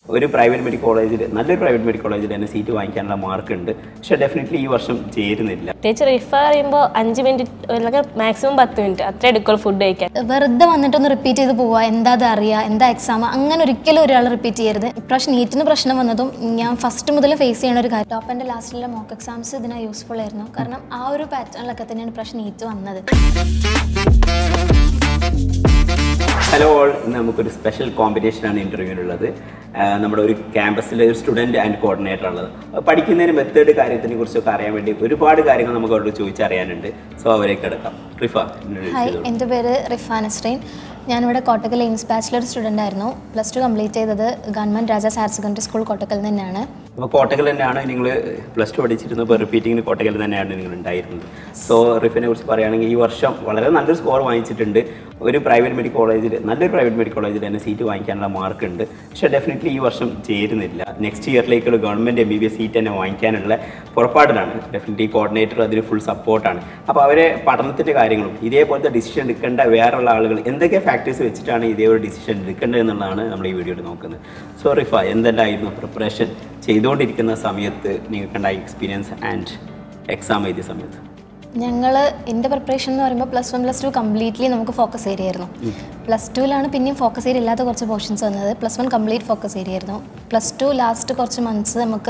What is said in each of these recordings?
ഒരു private medical കോളേജിൽ നല്ലൊരു പ്രൈവറ്റ് മെഡിക്കൽ കോളേജിൽ തന്നെ സീറ്റ് വാങ്ങിക്കാനുള്ള മാർക്ക് ഉണ്ട് പക്ഷെ ഡെഫിനറ്റ്ലി ഈ വർഷം ചേരുന്നില്ല പ്രത്യേകിച്ച് റിഫർ ചെയ്യുമ്പോൾ അഞ്ച് മിനിറ്റ് അല്ലെങ്കിൽ മാക്സിമം പത്ത് മിനിറ്റ് അത്രേ എടുക്കുള്ളൂ ഫുഡ് കഴിക്കാൻ വെറുതെ വന്നിട്ടൊന്ന് റിപ്പീറ്റ് ചെയ്ത് പോവുക എന്താ അത് അറിയുക എന്താ എക്സാം അങ്ങനെ ഒരിക്കലും ഒരാൾ റിപ്പീറ്റ് ചെയ്യരുത് ഇപ്രാവശ്യം നീറ്റിന് പ്രശ്നം വന്നതും ഞാൻ ഫസ്റ്റ് മുതൽ ഫേസ് ചെയ്യണ ഒരു കാര്യം ടോപ്പ് എൻ്റെ ലാസ്റ്റിലെ മോക്ക് എക്സാംസ് ഇതിനാ യൂസ്ഫുൾ ആയിരുന്നു കാരണം ആ ഒരു പാറ്റേണിലൊക്കെ തന്നെയാണ് ഇപ്രാവശ്യം നീറ്റ് വന്നത് ഹലോ ഓൾ ഇന്ന് നമുക്കൊരു സ്പെഷ്യൽ കോമ്പറ്റീഷനാണ് ഇൻ്റർവ്യൂവിനുള്ളത് നമ്മുടെ ഒരു ക്യാമ്പസിലെ ഒരു സ്റ്റുഡൻറ്റ് ആൻഡ് കോർഡിനേറ്റർ ഉള്ളത് അപ്പോൾ പഠിക്കുന്നതിന് മെത്തേഡ് കാര്യത്തിനെ കുറിച്ചൊക്കെ അറിയാൻ വേണ്ടി ഒരുപാട് കാര്യങ്ങൾ നമുക്ക് അവരോട് ചോദിച്ചറിയാനുണ്ട് സോ അവരേക്ക് എടുക്കാം റിഫ introduce ഹായ് ചെയ്തോളൂ. എൻ്റെ പേര് റിഫാൻ അസ്ട്രെയിൻ ഞാനിവിടെ കോട്ടക്കൽ എയിംസ് ബാച്ചിലർ സ്റ്റുഡൻ്റ് ആയിരുന്നു പ്ലസ് ടു കംപ്ലീറ്റ് ചെയ്തത് government Rajas higher secondary school Kottakkal തന്നെയാണ് അപ്പോൾ കോട്ടക്കൽ തന്നെയാണ് നിങ്ങൾ പ്ലസ് ടു പഠിച്ചിരുന്നപ്പോൾ റിപ്പീറ്റിങ്ങിന് കോട്ടക്കൽ തന്നെയാണ് നിങ്ങൾ ഉണ്ടായിരുന്നത് സോ റിഫിനെ കുറിച്ച് പറയുകയാണെങ്കിൽ ഈ വർഷം വളരെ നല്ലൊരു സ്കോർ വാങ്ങിച്ചിട്ടുണ്ട് ഒരു പ്രൈവറ്റ് മെഡിക്കൽ കോളേജിൽ നല്ലൊരു പ്രൈവറ്റ് മെഡിക്കൽ കോളേജിൽ തന്നെ സീറ്റ് വാങ്ങിക്കാനുള്ള മാർക്ക് ഉണ്ട് പക്ഷേ ഡെഫിനറ്റ്ലി ഈ വർഷം ചേരുന്നില്ല നെക്സ്റ്റ് ഇയറിലേക്കുള്ള government M B B S seat തന്നെ വാങ്ങിക്കാനുള്ള പുറപ്പാടിലാണ് ഡെഫിനറ്റ്ലി കോർഡിനേറ്റർ അതിന് ഫുൾ സപ്പോർട്ടാണ് അപ്പോൾ അവരെ പഠനത്തിൻ്റെ കാര്യങ്ങളും ഇതേപോലത്തെ ഡിസിഷൻ എടുക്കേണ്ട വേറെയുള്ള ആളുകൾ എന്തൊക്കെ ഫാക്ടേഴ്സ് വെച്ചിട്ടാണ് ഇതേ ഒരു ഡിസിഷൻ എടുക്കേണ്ടത് എന്നുള്ളതാണ് നമ്മൾ ഈ വീഡിയോയിൽ നോക്കുന്നത് സോ റിഫ എന്തെല്ലായിരുന്നു പ്രിപ്പറേഷൻ ചെയ്തുകൊണ്ടിരിക്കുന്ന സമയത്ത് നിങ്ങൾക്കുണ്ടായ എക്സ്പീരിയൻസ് ആൻഡ് എക്സാം എഴുതിയ സമയത്ത് ഞങ്ങൾ എൻ്റെ പ്രിപ്പറേഷൻ എന്ന് പറയുമ്പോൾ plus one plus two completely നമുക്ക് ഫോക്കസ് ഏരിയ ആയിരുന്നു പ്ലസ് ടുവിലാണ് പിന്നെയും ഫോക്കസ് ഏരിയ ഇല്ലാത്ത കുറച്ച് പോർഷൻസ് വന്നത് plus one complete focus area ആയിരുന്നു പ്ലസ് ടു ലാസ്റ്റ് കുറച്ച് മന്ത്സ് നമുക്ക്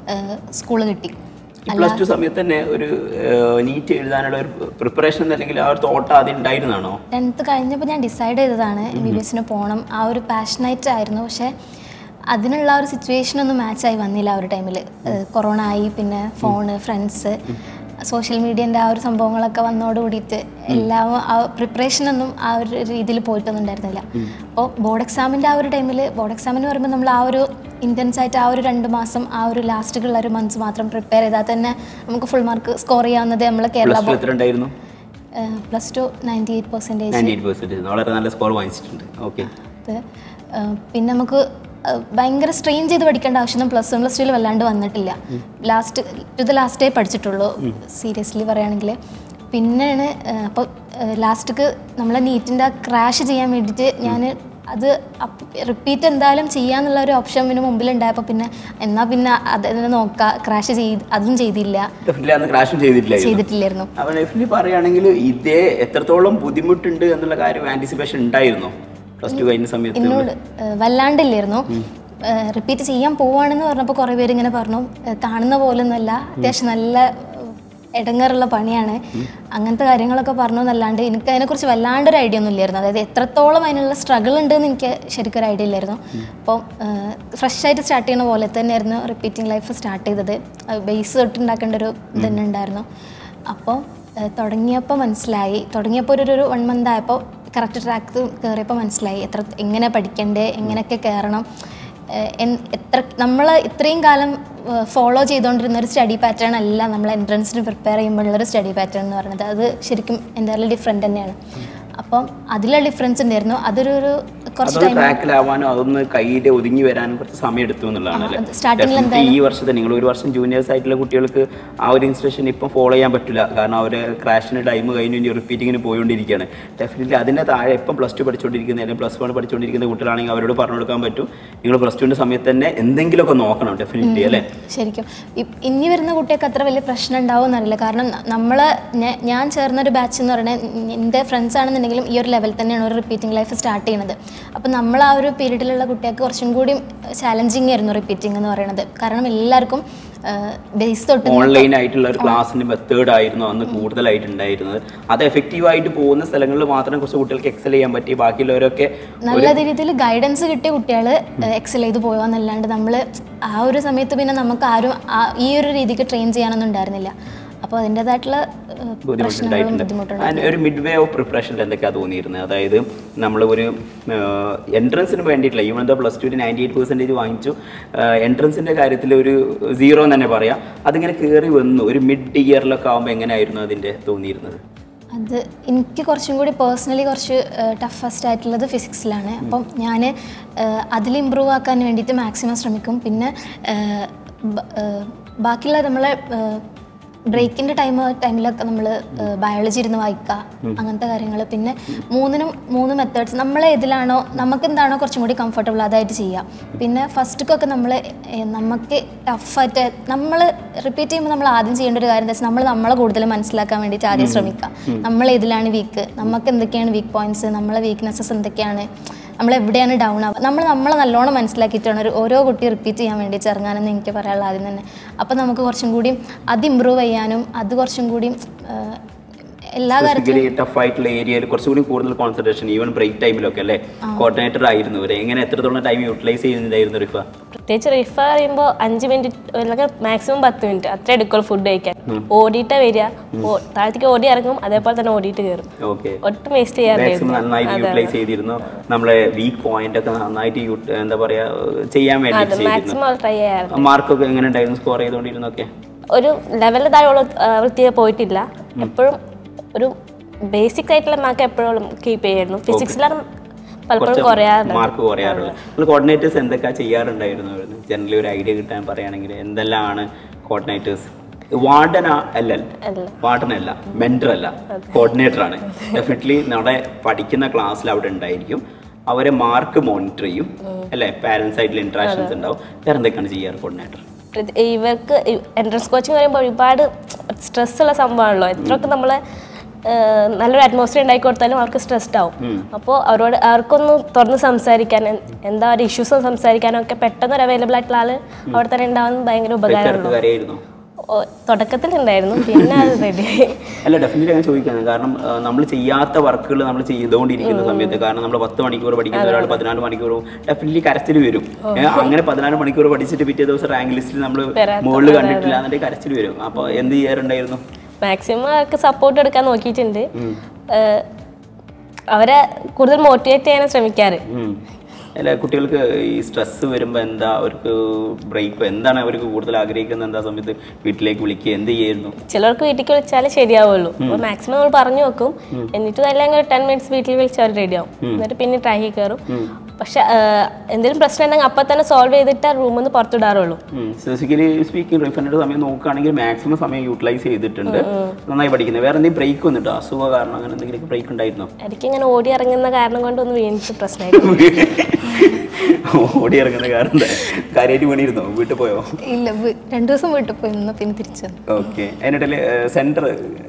സ്കൂൾ കിട്ടി ഈ പ്ലസ് ടു സമയത്ത് തന്നെ ഒരു നീറ്റ് എഴുതാനുള്ള ഒരു പ്രിപ്പറേഷൻ അല്ലെങ്കിൽ ആ ഒരു തോട്ട് ആദ്യം ഉണ്ടായിരുന്നാണോ ടെൻത്ത് കഴിഞ്ഞപ്പോൾ ഞാൻ ഡിസൈഡ് ചെയ്തതാണ് എം ബി ബി എസിന് പോകണം ആ ഒരു പാഷനായിട്ട് ആയിരുന്നു പക്ഷേ അതിനുള്ള ആ ഒരു സിറ്റുവേഷൻ ഒന്നും മാച്ചായി വന്നില്ല ആ ഒരു ടൈമിൽ കൊറോണ ആയി പിന്നെ ഫോണ് ഫ്രണ്ട്സ് സോഷ്യൽ മീഡിയൻ്റെ ആ ഒരു സംഭവങ്ങളൊക്കെ വന്നോട് കൂടിയിട്ട് എല്ലാം ആ പ്രിപ്പറേഷനൊന്നും ആ ഒരു രീതിയിൽ പോയിട്ടൊന്നും ഉണ്ടായിരുന്നില്ല അപ്പോൾ ബോർഡ് എക്സാമിൻ്റെ ആ ഒരു ടൈമിൽ ബോർഡ് എക്സാം എന്ന് പറയുമ്പോൾ നമ്മൾ ആ ഒരു ഇൻറ്റൻസ് ആയിട്ട് ആ ഒരു രണ്ട് മാസം ആ ഒരു ലാസ്റ്റുള്ള ഒരു മന്ത്സ് മാത്രം പ്രിപ്പയർ ചെയ്താൽ തന്നെ നമുക്ക് ഫുൾ മാർക്ക് സ്കോർ ചെയ്യാവുന്നത് നമ്മൾ കേരള പ്ലസ് ടു എത്ര ഉണ്ടായിരുന്നു plus two ninety eight percentage ninety eight percentage വളരെ നല്ല സ്കോർ വാങ്ങിച്ചിട്ടുണ്ട് ഓക്കെ അത് ആ, പിന്നെ നമുക്ക് ആ, ഭയങ്കര സ്ട്രെയിൻ ചെയ്ത് പഠിക്കേണ്ട ആവശ്യമൊന്നും പ്ലസ് വൺ പ്ലസ് ടുവിൽ വല്ലാണ്ട് വന്നിട്ടില്ല ലാസ്റ്റ് ടു ദ ലാസ്റ്റേ പഠിച്ചിട്ടുള്ളൂ സീരിയസ്ലി പറയുകയാണെങ്കിൽ പിന്നെയാണ് അപ്പോൾ ലാസ്റ്റ്ക്ക് നമ്മളെ നീറ്റിൻ്റെ ക്രാഷ് ചെയ്യാൻ വേണ്ടിയിട്ട് ഞാൻ അത് റിപ്പീറ്റ് എന്തായാലും ചെയ്യാന്നുള്ള ഒരു ഓപ്ഷൻ പിന്നെ മുമ്പിലുണ്ടായപ്പോൾ പിന്നെ എന്നാൽ പിന്നെ അതിനെ നോക്കാം ക്രാഷ് ചെയ്ത് അതും ചെയ്തില്ല ഡെഫിനറ്റ്ലി അന്ന് ക്രാഷും ചെയ്തിട്ടില്ല ചെയ്തിട്ടില്ലായിരുന്നു അപ്പോൾ ഡെഫിനറ്റ്ലി പറയുകയാണെങ്കിൽ ഇതേ എത്രത്തോളം ബുദ്ധിമുട്ടുണ്ട് എന്നുള്ള കാര്യം ആൻറ്റിസിപ്പേഷൻ ഉണ്ടായിരുന്നോ പ്ലസ് ടു കഴിഞ്ഞ സമയത്ത് എന്നോട് ഏഹ് വല്ലാണ്ടില്ലായിരുന്നു റിപ്പീറ്റ് ചെയ്യാൻ പോവാണെന്ന് പറഞ്ഞപ്പോൾ കുറേ പേര് ഇങ്ങനെ പറഞ്ഞു ഏഹ് കാണുന്ന പോലൊന്നുമല്ല അത്യാവശ്യം നല്ല ഇടങ്ങേറുള്ള പണിയാണ് അങ്ങനത്തെ കാര്യങ്ങളൊക്കെ പറഞ്ഞു എന്നല്ലാണ്ട് എനിക്ക് അതിനെക്കുറിച്ച് വല്ലാണ്ടൊരു ഐഡിയ ഒന്നും ഇല്ലായിരുന്നു അതായത് എത്രത്തോളം അതിനുള്ള സ്ട്രഗിൾ ഉണ്ടെന്ന് എനിക്ക് ശരിക്കും ഒരു ഐഡിയ ഇല്ലായിരുന്നു അപ്പം ഫ്രഷ് ആയിട്ട് സ്റ്റാർട്ട് ചെയ്യുന്ന പോലെ തന്നെയായിരുന്നു റിപ്പീറ്റിംഗ് ലൈഫ് സ്റ്റാർട്ട് ചെയ്തത് ബേസ് തൊട്ട് ഉണ്ടാക്കേണ്ട ഒരു ഇതന്നെ ഉണ്ടായിരുന്നു അപ്പോൾ തുടങ്ങിയപ്പോൾ മനസ്സിലായി തുടങ്ങിയപ്പോൾ ഒരു ഒരു വൺ മന്ത് ആയപ്പോൾ കറക്റ്റ് ട്രാക്ക് കയറിയപ്പോൾ മനസ്സിലായി എത്ര എങ്ങനെ പഠിക്കണ്ടേ എങ്ങനെയൊക്കെ കയറണം ഏഹ് എൻ- എത്ര നമ്മൾ ഇത്രയും കാലം ഫോളോ ചെയ്തുകൊണ്ടിരുന്ന ഒരു സ്റ്റഡി പാറ്റേൺ അല്ല നമ്മൾ എൻട്രൻസിന് പ്രിപ്പയർ ചെയ്യുമ്പോഴുള്ളൊരു സ്റ്റഡി പാറ്റേൺ എന്ന് പറയുന്നത് അത് ശരിക്കും എന്തായാലും ഡിഫറെൻ്റ് തന്നെയാണ് അപ്പം അതിലുള്ള ഡിഫറൻസ് ഉണ്ടായിരുന്നു അതൊരു ഒരു കുറച്ച് അതൊന്ന് ടൈം ട്രാക്കിലാവാനും അതൊന്ന് കയ്യിൽ ഒതുങ്ങി വരാനും കുറച്ച് സമയം എടുത്തു എന്നുള്ളതാണ് അല്ലേ അത് starting ൽ Definitely ഈ വർഷത്തെ നിങ്ങൾ ഒരു വർഷം ജൂനിയേഴ്സ് ആയിട്ടുള്ള കുട്ടികൾക്ക് ആ ഒരു ഇൻസ്ട്രക്ഷൻ ഇപ്പം ഫോളോ ചെയ്യാൻ പറ്റില്ല കാരണം അവർ ക്രാഷിന് ടൈം കഴിഞ്ഞ് ഇനി റിപ്പീറ്റിങ്ങിന് പോയിക്കൊണ്ടിരിക്കുകയാണ് ഡെഫിനറ്റ്ലി അതിൻ്റെ താഴെ ഇപ്പം പ്ലസ് ടു പഠിച്ചുകൊണ്ടിരിക്കുന്ന അല്ലെങ്കിൽ പ്ലസ് വൺ പഠിച്ചുകൊണ്ടിരിക്കുന്ന കുട്ടികളാണെങ്കിൽ അവരോട് പറഞ്ഞു കൊടുക്കാൻ പറ്റും നിങ്ങൾ പ്ലസ് ടുവിൻ്റെ സമയത്ത് തന്നെ എന്തെങ്കിലുമൊക്കെ നോക്കണം ഡെഫിനറ്റ്ലി അല്ലേ ശരിക്കും ഇ- ഇനി വരുന്ന കുട്ടികൾക്ക് അത്ര വലിയ പ്രശ്നം ഉണ്ടാവും എന്നറിയില്ല കാരണം നമ്മൾ ഞാൻ ചേർന്ന ഒരു ബാച്ച് എന്ന് പറയുന്നത് എൻ്റെ ഫ്രണ്ട്സ് ആണെന്നുണ്ടെങ്കിലും ഈ ഒരു ലെവൽ തന്നെയാണ് ഒരു റിപ്പീറ്റിംഗ് ലൈഫ് സ്റ്റാർട്ട് ചെയ്യുന്നത് അപ്പോൾ നമ്മൾ ആ ഒരു പീരീഡിലുള്ള കുട്ടികൾക്ക് കുറച്ചും കൂടി ചാലഞ്ചിങ് ആയിരുന്നു റിപ്പീറ്റിംഗ് എന്ന് പറയുന്നത് കാരണം എല്ലാവർക്കും ബേസ് തൊട്ട് ഓൺലൈൻ ആയിട്ടുള്ള ഒരു ക്ലാസ്സിന്റെ മെത്തേഡ് ആയിരുന്നു അന്ന് കൂടുതലായിട്ട് ഉണ്ടായിരുന്നത് അത് എഫക്റ്റീവ് ആയിട്ട് പോകുന്ന സ്ഥലങ്ങളിൽ മാത്രം കുറച്ച് കുട്ടികൾക്ക് എക്സൽ ചെയ്യാൻ പറ്റി ബാക്കിയുള്ളവരൊക്കെ നല്ല രീതിയിൽ ഗൈഡൻസ് കിട്ടിയ കുട്ടികൾ എക്സൽ ചെയ്ത് പോയോന്നല്ലാണ്ട് നമ്മൾ ആ ഒരു സമയത്ത് പിന്നെ നമുക്ക് ആരും ആ- ഈ ഒരു രീതിക്ക് ട്രെയിൻ ചെയ്യാനൊന്നും ഉണ്ടായിരുന്നില്ല അപ്പോൾ അതിൻ്റെതായിട്ടുള്ള പ്രശ്നങ്ങളും ബുദ്ധിമുട്ടുണ്ടായിട്ടുണ്ട് ബുദ്ധിമുട്ടുണ്ടായിരുന്നു And ഒരു മിഡ് വേ ഓഫ് പ്രിപ്പറേഷനിൽ എന്തൊക്കെയാണ് തോന്നിയിരുന്നത് അതായത് നമ്മൾ ഒരു എൻട്രൻസിന് വേണ്ടിയിട്ടില്ല ഈവൻ ദ പ്ലസ് ടുവിന് നയൻറ്റി എയ്റ്റ് പെർസെൻറ്റേജ് വാങ്ങിച്ചു എൻട്രൻസിൻ്റെ കാര്യത്തിൽ ഒരു സീറോ എന്ന് തന്നെ പറയാം അതിങ്ങനെ കയറി വന്നു ഒരു മിഡ് ഇയറിലൊക്കെ ആകുമ്പോൾ എങ്ങനെയായിരുന്നു അതിൻ്റെ തോന്നിയിരുന്നത് അത് എനിക്ക് കുറച്ചും കൂടി പേഴ്സണലി കുറച്ച് ടഫസ്റ്റ് ആയിട്ടുള്ളത് ഫിസിക്സിലാണ് അപ്പം ഞാൻ അതിൽ ഇമ്പ്രൂവ് ആക്കാൻ വേണ്ടിയിട്ട് മാക്സിമം ശ്രമിക്കും പിന്നെ ഏഹ്, ബ- ഏഹ്, ബാക്കിയുള്ള നമ്മളെ ബ്രേക്കിന്റെ ടൈം ടൈമിലൊക്കെ നമ്മൾ ബയോളജി ഇരുന്ന് വായിക്കുക അങ്ങനത്തെ കാര്യങ്ങൾ പിന്നെ മൂന്നിനും മൂന്ന് മെത്തേഡ്സ് നമ്മൾ ഏതിലാണോ നമുക്ക് എന്താണോ കുറച്ചും കൂടി കംഫർട്ടബിൾ അതായിട്ട് ചെയ്യാം പിന്നെ ഫസ്റ്റ്ക്കൊക്കെ നമ്മൾ നമുക്ക് ടഫായിട്ട് നമ്മൾ റിപ്പീറ്റ് ചെയ്യുമ്പോൾ നമ്മൾ ആദ്യം ചെയ്യേണ്ട ഒരു കാര്യം എന്താ വെച്ചാൽ നമ്മൾ നമ്മളെ കൂടുതൽ മനസ്സിലാക്കാൻ വേണ്ടിയിട്ട് ആദ്യം ശ്രമിക്കുക നമ്മൾ ഏതിലാണ് വീക്ക് നമുക്ക് എന്തൊക്കെയാണ് വീക്ക് പോയിന്റ്സ് നമ്മളെ വീക്ക്നെസ്സസ് എന്തൊക്കെയാണ് നമ്മൾ എവിടെയാണ് ഡൗൺ ആവുക നമ്മൾ നമ്മളെ നല്ലോണം മനസ്സിലാക്കിയിട്ടാണ് ഒരു ഓരോ കുട്ടി റിപ്പീറ്റ് ചെയ്യാൻ വേണ്ടി ഇറങ്ങാനെന്ന് എനിക്ക് പറയാനുള്ള ആദ്യം തന്നെ അപ്പോൾ നമുക്ക് കുറച്ചും കൂടി അത് ഇമ്പ്രൂവ് ചെയ്യാനും അത് കുറച്ചും കൂടി ആ, എല്ലാ കാര്യത്തിലും സ്പെസിഫിക്കലി ടഫ് ആയിട്ടുള്ള ഏരിയയിൽ കുറച്ചുകൂടി കൂടുതൽ കോൺസെൻട്രേഷൻ ഈവൻ ബ്രേക്ക് ടൈമിലൊക്കെ അല്ലേ കോർഡിനേറ്റർ ആയിരുന്നു ഇവരെ എങ്ങനെ എത്രത്തോളം ടൈം യൂട്ടിലൈസ് ചെയ്യുന്നുണ്ടായിരുന്നു റിഫ പ്രത്യേകിച്ച് റിഫ പറയുമ്പോൾ അഞ്ച് മിനിറ്റ് അല്ലെങ്കിൽ മാക്സിമം പത്ത് മിനിറ്റ് അത്ര എടുക്കുള്ളൂ ഫുഡ് കഴിക്കാൻ ഓടിയിട്ടാ വരിക ഓ- താഴത്തേക്ക് ഓടി ഇറങ്ങും അതേപോലെ തന്നെ ഓടിയിട്ട് കയറും ഓക്കെ ഒട്ടും വേസ്റ്റ് മാക്സിമം ചെയ്യാറില്ലായിരുന്നു നന്നായിട്ട് യൂട്ടിലൈസ് ചെയ്തിരുന്നു നമ്മളെ വീക്ക് പോയിന്റ് ഒക്കെ നന്നായിട്ട് യൂട്ട് എന്താ പറയാ ചെയ്യാൻ വേണ്ടി ചെയ്തിരുന്നു മാക്സിമം ട്രൈ ചെയ്യാറുണ്ട് മാർക്കൊക്കെ എങ്ങനെ ഉണ്ടായിരുന്നു സ്കോർ ചെയ്തുകൊണ്ടിരുന്നൊക്കെ ഒരു ലെവലിൽ താഴെ തീരെ പോയിട്ടില്ല എപ്പോഴും ഒരു ബേസിക് ആയിട്ടുള്ള മാർക്ക് എപ്പോഴും കീപ്പ് ചെയ്യായിരുന്നു ഫിസിക്സിലാണ് പലപ്പോഴും കുറയാറുണ്ട് മാർക്ക് കുറയാറുള്ളത് നിങ്ങൾ കോർഡിനേറ്റേഴ്സ് എന്തൊക്കെ ചെയ്യാറുണ്ടായിരുന്നു ജനറലി ഒരു ഐഡിയ കിട്ടാൻ പറയുകയാണെങ്കിൽ എന്തെല്ലാമാണ് കോർഡിനേറ്റേഴ്സ് വാർഡൻ അല്ല അല്ല. വാർഡൻ അല്ല മെൻറ്റർ അല്ല കോർഡിനേറ്റർ ആണ് ഡെഫിനറ്റ്ലി നമ്മുടെ പഠിക്കുന്ന ക്ലാസ്സിൽ അവിടെ ഉണ്ടായിരിക്കും അവരെ മാർക്ക് മോണിറ്റർ ചെയ്യും അല്ലേ പാരൻസ് ആയിട്ടുള്ള ഇന്ററാക്ഷൻസ് ഉണ്ടാവും വേറെ എന്തൊക്കെയാണ് ചെയ്യാറ് കോർഡിനേറ്റർ ഇത് ഇവർക്ക് എൻട്രൻസ് കോച്ചിങ് പറയുമ്പോൾ ഒരുപാട് സ്ട്രെസ് ഉള്ള സംഭവമാണല്ലോ എത്രയൊക്കെ നമ്മളെ ഏഹ്, നല്ലൊരു അറ്റ്മോസ്ഫിയർ ഉണ്ടാക്കി കൊടുത്താലും അവർക്ക് സ്ട്രെസ്ഡ് ആവും അപ്പോൾ അവരോട് അവർക്കൊന്ന് തുറന്ന് സംസാരിക്കാൻ എൻ- എന്താ ഒരു ഇഷ്യൂസ് സംസാരിക്കാനൊക്കെ പെട്ടെന്ന് ഒരു അവൈലബിൾ ആയിട്ടുള്ള ആള് അവിടെ തന്നെ ഉണ്ടാവുന്നത് ഭയങ്കര ഉപകാരമുള്ളൂ കാര്യമായിരുന്നു തുടക്കത്തിൽ ഉണ്ടായിരുന്നു പിന്നെ അത് റെഡി അല്ല ഡെഫിനറ്റ്ലി ഞാൻ ചോദിക്കുന്നത് കാരണം നമ്മൾ ചെയ്യാത്ത വർക്കുകൾ നമ്മൾ ചെയ്തുകൊണ്ടിരിക്കുന്ന സമയത്ത് കാരണം നമ്മൾ പത്ത് മണിക്കൂർ പഠിക്കുന്ന ഒരാൾ പതിനാല് മണിക്കൂർ ഡെഫിനറ്റ്ലി കരച്ചിൽ വരും ഏ, അങ്ങനെ പതിനാല് മണിക്കൂർ പഠിച്ചിട്ട് പിറ്റേ ദിവസം റാങ്ക് ലിസ്റ്റിൽ നമ്മൾ വരാത്ത- മുകളിൽ കണ്ടിട്ടില്ല എന്നിട്ട് കരച്ചിൽ വരും അപ്പോൾ എന്ത് ചെയ്യാറുണ്ടായിരുന്നു മാക്സിമം അവർക്ക് സപ്പോർട്ട് എടുക്കാൻ നോക്കിയിട്ടുണ്ട് ഏഹ്, അവരെ കൂടുതൽ മോട്ടിവേറ്റ് ചെയ്യാൻ ശ്രമിക്കാറ് ഉം. അല്ല കുട്ടികൾക്ക് ഈ സ്ട്രെസ് വരുമ്പോൾ എന്താ അവർക്ക് ബ്രേക്ക് എന്താണ് അവർക്ക് കൂടുതൽ ആഗ്രഹിക്കുന്നത് എന്താ സമയത്ത് വീട്ടിലേക്ക് വിളിക്കുക എന്ത് ചെയ്യായിരുന്നു ചിലർക്ക് വീട്ടിലേക്ക് വിളിച്ചാലേ ശരിയാവുള്ളൂ അപ്പോൾ മാക്സിമം നമ്മൾ പറഞ്ഞു വെക്കും എന്നിട്ട് അല്ലെങ്കിൽ ഒരു ടെൻ മിനിറ്റ്സ് വീട്ടിൽ വിളിച്ച് അവർ റെഡി ആവും എന്നിട്ട് പിന്നെ ട്രൈ കയറും പക്ഷെ എന്തെങ്കിലും പ്രശ്നം ഉണ്ടെങ്കിൽ അപ്പം തന്നെ സോൾവ് ചെയ്തിട്ട് റൂമിൽ നിന്ന് പുറത്തിടാറുള്ളൂ ഫിസിക്കലി സ്പീക്കിംഗ് റിഫൻഡ് സമയം നോക്കുകയാണെങ്കിൽ മാക്സിമം സമയം യൂട്ടിലൈസ് ചെയ്തിട്ടുണ്ട് നന്നായി പഠിക്കുന്നത് വേറെ എന്തെങ്കിലും ബ്രേക്ക് വന്നിട്ടോ അസുഖ കാരണം അങ്ങനെ എന്തെങ്കിലും ബ്രേക്ക് ഉണ്ടായിരുന്നോ എനിക്ക് ഇങ്ങനെ ഓടി ഇറങ്ങുന്ന കാരണം കൊണ്ട് ഒന്ന് വീണിട്ട് പ്രശ്നമായിരുന്നു ഓടി ഇറങ്ങുന്ന കാരണം എന്താ? കാര്യമായിട്ട് വീണിരുന്നോ വീട്ടിൽ പോയോ ഇല്ല വീ- രണ്ടു ദിവസം വീട്ടിൽ പോയി നിന്ന് പിന്നെ തിരിച്ചു വന്നു ഓക്കെ അതിനിടയിൽ സെന്റർ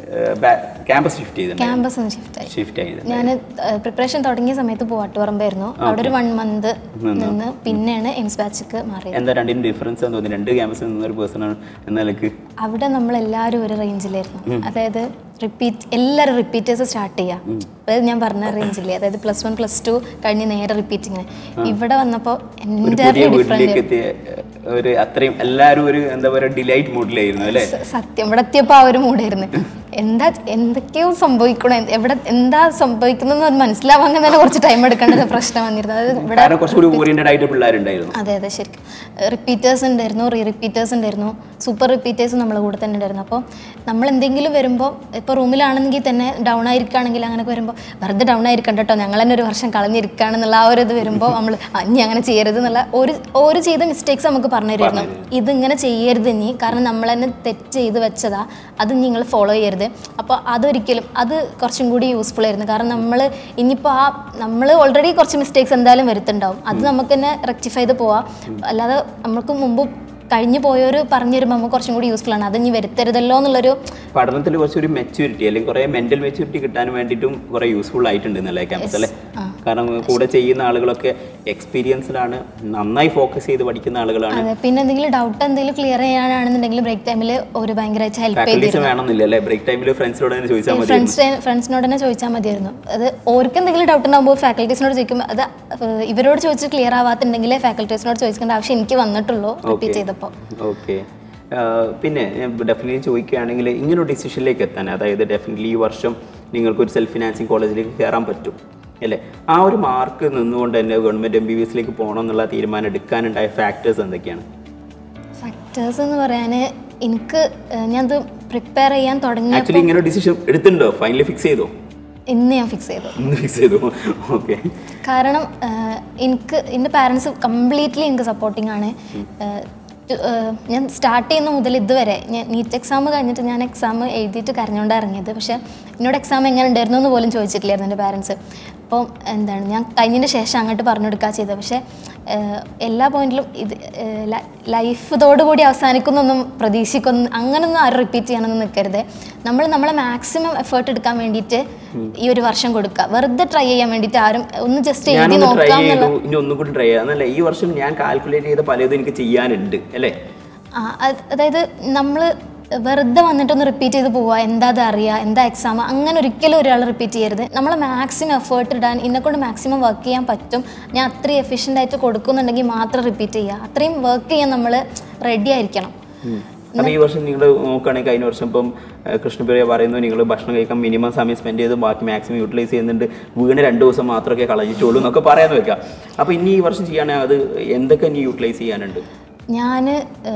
ക്യാമ്പസ് ഷിഫ്റ്റ് ചെയ്തിട്ടുണ്ട് ക്യാമ്പസ് ഒന്ന് ഷിഫ്റ്റായി ഷിഫ്റ്റ് ചെയ്ത് ഞാൻ പ്രിപ്പറേഷൻ തുടങ്ങിയ സമയത്ത് പൂവാട്ടുപറമ്പായിരുന്നു അവിടെ ഒരു വൺ മന്ത് നിന്ന് പിന്നെയാണ് എയിംസ് ബാച്ചിക്ക് മാറിയത് എന്താ രണ്ടിനും ഡിഫറൻസ് എന്ന് തോന്നി രണ്ട് ക്യാമ്പസിൽ നിന്ന ഒരു പേഴ്സൺ എന്ന നിലക്ക് അവിടെ നമ്മൾ എല്ലാവരും ഒരു റേഞ്ചിലായിരുന്നു അതായത് റിപ്പീറ്റ് എല്ലാവരും റിപ്പീറ്റേഴ്സ് സ്റ്റാർട്ട് ചെയ്യാം അതായത് ഞാൻ പറഞ്ഞ റേഞ്ചില്ലേ അതായത് പ്ലസ് വൺ പ്ലസ് ടു കഴിഞ്ഞ് നേരെ റിപ്പീറ്റിങ്ങിന് ഇവിടെ വന്നപ്പോൾ ഒരു എൻ്റെ പുതിയ വീട്ടിലേക്ക് എത്തിയ ഏഹ്, ഒരു അത്രയും എല്ലാവരും ഒരു എന്താ പറയുക ഡിലൈറ്റ് മൂഡിലായിരുന്നു അല്ലേ സ- സത്യം ഇവിടെ എത്തിയപ്പോൾ ആ ഒരു മൂടായിരുന്നു എന്താ എന്തൊക്കെയോ സംഭവിക്കണം എന്ത്- എവിടെ എന്താ സംഭവിക്കുന്നതെന്ന് മനസ്സിലാവാൻ തന്നെ കുറച്ച് ടൈം എടുക്കേണ്ട ഒരു പ്രശ്നം വന്നിരുന്നു അതായത് ഇവിടെ കാരണം കുറച്ചുകൂടി ഓറിയന്റഡ് ആയിട്ട് പിള്ളേരുണ്ടായിരുന്നു അതെ അതെ ശരിക്കും റിപ്പീറ്റേഴ്സ് ഉണ്ടായിരുന്നു റീ റിപ്പീറ്റേഴ്സ് ഉണ്ടായിരുന്നു സൂപ്പർ റിപ്പീറ്റേഴ്സ് നമ്മളെ കൂടെ തന്നെ ഉണ്ടായിരുന്നു അപ്പോൾ നമ്മൾ എന്തെങ്കിലും വരുമ്പോൾ ഇപ്പോൾ റൂമിലാണെങ്കിൽ തന്നെ ഡൗൺ ആയിരിക്കുകയാണെങ്കിൽ അങ്ങനെയൊക്കെ വരുമ്പോൾ വെറുതെ ഡൗൺ ആയിരിക്കണ്ട കേട്ടോ ഞങ്ങൾ തന്നെ ഒരു വർഷം കളഞ്ഞിരിക്കുകയാണെന്നുള്ള ആ ഒരു ഇത് വരുമ്പോൾ നമ്മൾ ഇനി അങ്ങനെ ചെയ്യരുത് എന്നുള്ള ഒരു ഒരു ചെയ്ത മിസ്റ്റേക്സ് നമുക്ക് പറഞ്ഞു തരുമായിരുന്നു ഇതിങ്ങനെ ചെയ്യരുത് ഇനി കാരണം നമ്മൾ തന്നെ തെറ്റ് ചെയ്ത് വെച്ചതാ അത് നിങ്ങൾ ഫോളോ ചെയ്യരുത് അപ്പോൾ അതൊരിക്കലും അത് കുറച്ചും കൂടി യൂസ്ഫുൾ ആയിരുന്നു കാരണം നമ്മൾ ഇനിയിപ്പോൾ ആ നമ്മൾ ഓൾറെഡി കുറച്ച് മിസ്റ്റേക്സ് എന്തായാലും വരുത്തുണ്ടാവും അത് നമുക്ക് തന്നെ റെക്ടിഫൈ ചെയ്ത് പോവാം അല്ലാതെ നമുക്ക് മുമ്പ് കഴിഞ്ഞു പോയവർ പറഞ്ഞു തരുമ്പോൾ നമുക്ക് കുറച്ചും കൂടി യൂസ്ഫുൾ ആണ് അത് ഇനി വരുത്തരുതല്ലോ എന്നുള്ളൊരു പഠനത്തിൽ കുറച്ചൊരു മെച്യൂരിറ്റി അല്ലെങ്കിൽ കുറേ മെന്റൽ മെച്യൂരിറ്റി കിട്ടാൻ വേണ്ടിയിട്ടും കുറേ യൂസ്ഫുൾ ആയിട്ടുണ്ട് എന്നല്ലേ ക്യാമ്പസ് അല്ലേ കാരണം കൂടെ ചെയ്യുന്ന ആളുകളൊക്കെ എക്സ്പീരിയൻസിലാണ് നന്നായി ഫോക്കസ് ചെയ്ത് പഠിക്കുന്ന ആളുകളാണ് അതെ പിന്നെ എന്തെങ്കിലും ഡൗട്ട് എന്തെങ്കിലും ക്ലിയർ ചെയ്യാനാണെന്നുണ്ടെങ്കിൽ ബ്രേക്ക് ടൈമിൽ ഒരു ഭയങ്കരമായിട്ട് ഹെൽപ്പ് ചെയ്ത് ഫാക്കൽറ്റീസ് വേണമെന്നില്ല അല്ലേ ബ്രേക്ക് ടൈമിൽ ഫ്രണ്ട്സിനോട് തന്നെ ചോദിച്ചാൽ മതി ഫ്രണ്ട്സ് ഫ്രണ്ട്സിനോട് തന്നെ ചോദിച്ചാൽ മതിയായിരുന്നു അത് ഓർക്ക് എന്തെങ്കിലും ഡൗട്ട് ഉണ്ടാകുമ്പോൾ ഫാക്കൽറ്റീസിനോട് ചോദിക്കുമ്പോൾ അത് ഏഹ് ഇവരോട് ചോദിച്ച് ക്ലിയർ ആവാത്തുണ്ടെങ്കിൽ ഫാക്കൽറ്റീസിനോട് ചോദിക്കേണ്ട ആവശ്യം എനിക്ക് വന്നിട്ടുള്ളൂ റിപ്പീറ്റ് ചെയ്തപ്പോൾ ഓക്കെ പിന്നെ ഡെഫിനറ്റ്ലി ചോദിക്കുകയാണെങ്കിൽ ഇങ്ങനൊരു ഡിസിഷനിലേക്ക് എത്താൻ അതായത് ഡെഫിനറ്റ്ലി ഈ വർഷം നിങ്ങൾക്കൊരു സെൽഫ് ഫിനാൻസിങ് കോളേജിലേക്ക് കയറാൻ പറ്റും അല്ലേ ആ ഒരു മാർക്ക് നിന്നുകൊണ്ട് തന്നെ ഗവൺമെൻറ് എം ബി ബി എസിലേക്ക് പോകണം എന്നുള്ള തീരുമാനം എടുക്കാനുണ്ടായ ഫാക്ടേഴ്സ് എന്തൊക്കെയാണ് ഫാക്ടേഴ്സ് എന്ന് പറയാൻ എനിക്ക് ഏഹ് ഞാനത് പ്രിപ്പയർ ചെയ്യാൻ തുടങ്ങിയ ആക്ച്വലി ഇങ്ങനെ ഒരു ഡിസിഷൻ എടുത്തിട്ടുണ്ടോ ഫൈനലി ഫിക്സ് ചെയ്തോ ഇന്ന് ഞാൻ ഫിക്സ് ചെയ്തു ഇന്ന് ഫിക്സ് ചെയ്തു ഓക്കെ കാരണം ആഹ്, എനിക്ക് എൻ്റെ പാരൻസ് കംപ്ലീറ്റ്ലി എനിക്ക് സപ്പോർട്ടിംഗ് ആണ് ആഹ്, ടു- ഏഹ് ഞാൻ സ്റ്റാർട്ട് ചെയ്യുന്ന മുതൽ ഇതുവരെ ഞാൻ നീറ്റ് എക്സാം കഴിഞ്ഞിട്ട് ഞാൻ എക്സാം എഴുതിയിട്ട് കരഞ്ഞുകൊണ്ടാണ് ഇറങ്ങിയത് പക്ഷേ എന്നോട് എക്സാം എങ്ങനെ ഉണ്ടായിരുന്നു എന്ന് പോലും ചോദിച്ചിട്ടില്ലായിരുന്നു എൻ്റെ പാരൻസ് അപ്പം എന്താണ് ഞാൻ കഴിഞ്ഞതിന് ശേഷം അങ്ങോട്ട് പറഞ്ഞു കൊടുക്കുക ചെയ്തത് പക്ഷേ ഏഹ് എല്ലാ പോയിന്റിലും ഇത് ലൈഫ് ഇതോടുകൂടി അവസാനിക്കുന്നൊന്നും പ്രതീക്ഷിക്കൊന്നും അങ്ങനൊന്നും ആരും റിപ്പീറ്റ് ചെയ്യാനൊന്നും നിൽക്കരുത് നമ്മൾ നമ്മളെ മാക്സിമം എഫേർട്ട് എടുക്കാൻ വേണ്ടിയിട്ട് ഈ ഒരു വർഷം കൊടുക്കുക വെറുതെ ട്രൈ ചെയ്യാൻ വേണ്ടിയിട്ട് ആരും ഒന്ന് ജസ്റ്റ് എഴുതി ഞാനൊന്ന് ട്രൈ നോക്കാം ചെയ്തു എന്നുള്ള ഇനി ഒന്നും കൂടി ട്രൈ ചെയ്യാം എന്നല്ല ഈ വർഷം ഞാൻ കാൽക്കുലേറ്റ് ചെയ്ത പലതും എനിക്ക് ചെയ്യാനുണ്ട് അല്ലേ ആ, അത് അതായത് നമ്മൾ വെറുതെ വന്നിട്ടൊന്ന് റിപ്പീറ്റ് ചെയ്ത് പോവുക എന്താ അത് അറിയുക എന്താ എക്സാം അങ്ങനെ ഒരിക്കലും ഒരാൾ റിപ്പീറ്റ് ചെയ്യരുത് നമ്മൾ മാക്സിമം എഫേർട്ട് ഇടാൻ എന്നെക്കൊണ്ട് മാക്സിമം വർക്ക് ചെയ്യാൻ പറ്റും ഞാൻ അത്രയും എഫിഷ്യൻ്റ് ആയിട്ട് കൊടുക്കുന്നുണ്ടെങ്കിൽ മാത്രം റിപ്പീറ്റ് ചെയ്യുക അത്രയും വർക്ക് ചെയ്യാൻ നമ്മൾ റെഡി ആയിരിക്കണം അപ്പോൾ ഈ വർഷം നിങ്ങൾ നോക്കുകയാണെങ്കിൽ കഴിഞ്ഞ വർഷം ഇപ്പം ഏഹ്, കൃഷ്ണപ്രിയ പറയുന്നു നിങ്ങൾ ഭക്ഷണം കഴിക്കാൻ മിനിമം സമയം സ്പെൻഡ് ചെയ്ത് ബാക്കി മാക്സിമം യൂട്ടിലൈസ് ചെയ്യുന്നുണ്ട് വീണ് രണ്ട് ദിവസം മാത്രമേ കളഞ്ഞിട്ടുള്ളൂ എന്നൊക്കെ പറയാന്ന് വെക്കാം അപ്പോൾ ഇനി ഈ വർഷം ചെയ്യുകയാണെങ്കിൽ അത് എന്തൊക്കെ ഇനി യൂട്ടിലൈസ് ചെയ്യാനുണ്ട് ഞാൻ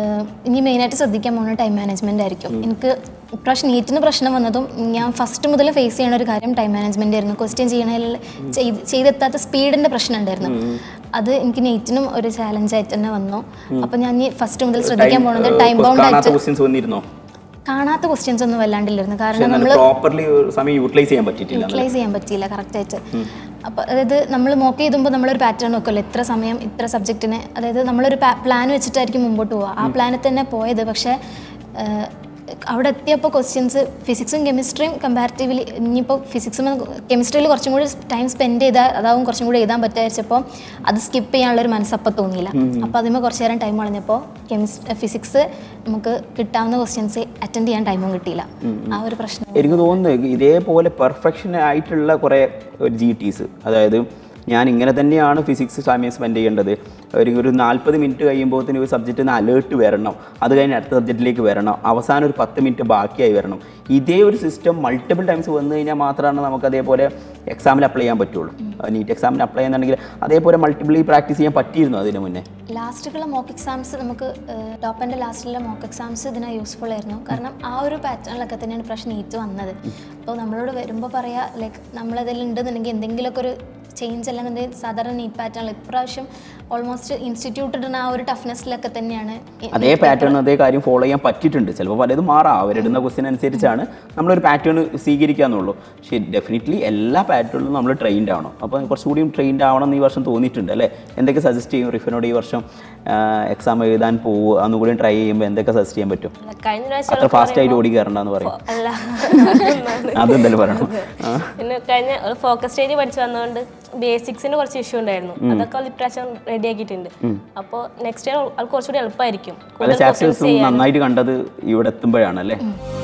ഇനി മെയിനായിട്ട് ശ്രദ്ധിക്കാൻ പോകുന്ന ടൈം മാനേജ്മെൻ്റ് ആയിരിക്കും എനിക്ക് ഇപ്രാവശ്യം നീറ്റിന് പ്രശ്നം വന്നതും ഞാൻ ഫസ്റ്റ് മുതൽ ഫേസ് ചെയ്യണ ഒരു കാര്യം ടൈം മാനേജ്മെൻ്റ് ആയിരുന്നു ക്വസ്റ്റ്യൻ ചെയ്യണതിൽ ചെയ്ത് ചെയ്തെത്താത്ത സ്പീഡിൻ്റെ പ്രശ്നം ഉണ്ടായിരുന്നു അത് എനിക്ക് നീറ്റിനും ഒരു ചാലഞ്ചായിട്ട് തന്നെ വന്നു അപ്പം ഞാൻ ഇനി ഫസ്റ്റ് മുതൽ ശ്രദ്ധിക്കാൻ പോകുന്നത് ടൈം ബൗണ്ട് കാണാത്ത ആയിട്ട് ക്വസ്റ്റ്യൻസ് വന്നിരുന്നോ കാണാത്ത ക്വസ്റ്റ്യൻസ് ഒന്നും വല്ലാണ്ടില്ലായിരുന്നു പക്ഷെ കാരണം എന്നാൽ പ്രോപ്പർലി സമയം യൂട്ടിലൈസ് ചെയ്യാൻ പറ്റിയിട്ടില്ല യൂട്ടിലൈസ് ചെയ്യാൻ പറ്റിയില്ല കറക്റ്റായിട്ട് അപ്പോൾ അതായത് നമ്മൾ മോക്ക് ചെയ്തുമ്പോൾ നമ്മളൊരു പാറ്റേൺ വെക്കുമല്ലോ ഇത്ര സമയം ഇത്ര സബ്ജക്റ്റിന് അതായത് നമ്മളൊരു പ്ലാൻ വെച്ചിട്ടായിരിക്കും മുമ്പോട്ട് പോവുക ആ പ്ലാനിൽ തന്നെ പോയത് പക്ഷേ ഏഹ്, അവിടെ എത്തിയപ്പോൾ ക്വസ്റ്റ്യൻസ് ഫിസിക്സും കെമിസ്ട്രിയും കമ്പാരിറ്റീവ്ലി ഇനിയിപ്പോൾ ഫിസിക്സും കെമിസ്ട്രിയിൽ കുറച്ചും കൂടി ടൈം സ്പെൻഡ് ചെയ്താൽ അതാവും കുറച്ചും കൂടി എഴുതാൻ പറ്റുമായിരിച്ചപ്പോൾ അത് സ്കിപ്പ് ചെയ്യാനുള്ളൊരു മനസ്സപ്പം തോന്നിയില്ല അപ്പോൾ അതിന് കുറച്ച് നേരം ടൈം കളഞ്ഞപ്പോൾ കെമിസ് ഫിസിക്സ് നമുക്ക് കിട്ടാവുന്ന ക്വസ്റ്റ്യൻസ് അറ്റൻഡ് ചെയ്യാൻ ടൈമും കിട്ടിയില്ല ആ ഒരു പ്രശ്നം എനിക്ക് തോന്നുന്നു ഇതേപോലെ പെർഫെക്ഷൻ ആയിട്ടുള്ള കുറേ ജി ടീസ് അതായത് ഞാൻ ഇങ്ങനെ തന്നെയാണ് ഫിസിക്സ് സമയം സ്പെൻഡ് ചെയ്യേണ്ടത് ഒരു ഒരു നാൽപ്പത് മിനിറ്റ് കഴിയുമ്പോഴത്തേന് ഒരു സബ്ജക്റ്റിന് അലേർട്ട് വരണം അത് കഴിഞ്ഞ് അടുത്ത സബ്ജക്റ്റിലേക്ക് വരണം അവസാനം ഒരു പത്ത് മിനിറ്റ് ബാക്കിയായി വരണം ഇതേ ഒരു സിസ്റ്റം മൾട്ടിപ്പിൾ ടൈംസ് വന്നു കഴിഞ്ഞാൽ മാത്രമാണ് നമുക്ക് അതേപോലെ എക്സാമിൽ അപ്ലൈ ചെയ്യാൻ പറ്റുള്ളൂ നീറ്റ് എക്സാമിന് അപ്ലൈ ചെയ്യുന്നുണ്ടെങ്കിൽ അതേപോലെ മൾട്ടിപ്പിളി പ്രാക്ടീസ് ചെയ്യാൻ പറ്റിയിരുന്നു അതിന് മുന്നേ ലാസ്റ്റുള്ള മോക്ക് എക്സാംസ് നമുക്ക് ടോപ്പ് ആൻഡ് ലാസ്റ്റിലെ മോക്ക് എക്സാംസ് ഇതിന് യൂസ്ഫുൾ ആയിരുന്നു കാരണം ആ ഒരു പാറ്റേണിലൊക്കെ തന്നെയാണ് പ്രശ്നം നീറ്റ് വന്നത് അപ്പോൾ നമ്മളോട് വരുമ്പോൾ പറയാ ലൈക്ക് നമ്മളതിൽ ഉണ്ടെന്നുണ്ടെങ്കിൽ എന്തെങ്കിലുമൊക്കെ ഒരു ചേഞ്ച് അല്ലെന്നുണ്ടെങ്കിൽ സാധാരണ നീറ്റ് പാറ്റേണിൽ ഇപ്രാവശ്യം ഓൾമോസ്റ്റ് ഇൻസ്റ്റിറ്റ്യൂട്ട് ഇടുന്ന ആ ഒരു ടഫ്നെസ്സിലൊക്കെ തന്നെയാണ് ഈ അതേ പാറ്റേൺ അതേ കാര്യം ഫോളോ ചെയ്യാൻ പറ്റിയിട്ടുണ്ട് ചിലപ്പോൾ പലതും മാറാം അവരിടുന്ന ക്വസ്റ്റ്യൻ അനുസരിച്ചാണ് നമ്മളൊരു പാറ്റേൺ സ്വീകരിക്കാന്നുള്ളൂ പക്ഷേ ഡെഫിനറ്റ്ലി എല്ലാ പാറ്റേണിലും നമ്മൾ ട്രെയിൻഡ് ആവണം അപ്പോൾ കുറച്ചുകൂടിയും ട്രെയിൻഡ് ആവണം എന്ന് ഈ വർഷം തോന്നിയിട്ടുണ്ട് അല്ലേ എന്തൊക്കെ സജസ്റ്റ് ചെയ്യും റിഫിനോട് ഈ വർഷം എക്സാം എഴുതാൻ പോവുക ഒന്നുകൂടി ട്രൈ ചെയ്യുമ്പോൾ എന്തൊക്കെ സജസ്റ്റ് ചെയ്യാൻ പറ്റും കഴിഞ്ഞ പ്രാവശ്യം അത്ര ഫാസ്റ്റ് ആയിട്ട് ഓടി കയറണ്ടെന്ന് പറയും അല്ല അതെന്തായാലും പറയണം ആ. പിന്നെ കഴിഞ്ഞ ഒരു ഫോക്കസ് സ്റ്റേജ് പഠിച്ചു വന്നതുകൊണ്ട് ബേസിക്സിന് കുറച്ച് ഇഷ്യൂ ഉണ്ടായിരുന്നു അതൊക്കെ അവൾ ഇപ്രാവശ്യം റെഡി ആക്കിയിട്ടുണ്ട് അപ്പോൾ നെക്സ്റ്റ് ഇയർ അത് കുറച്ചുകൂടി എളുപ്പമായിരിക്കും പല ചാപ്റ്റേഴ്സും നന്നായിട്ട് കണ്ടത് ഇവിടെ എത്തുമ്പോഴാണ് അല്ലേ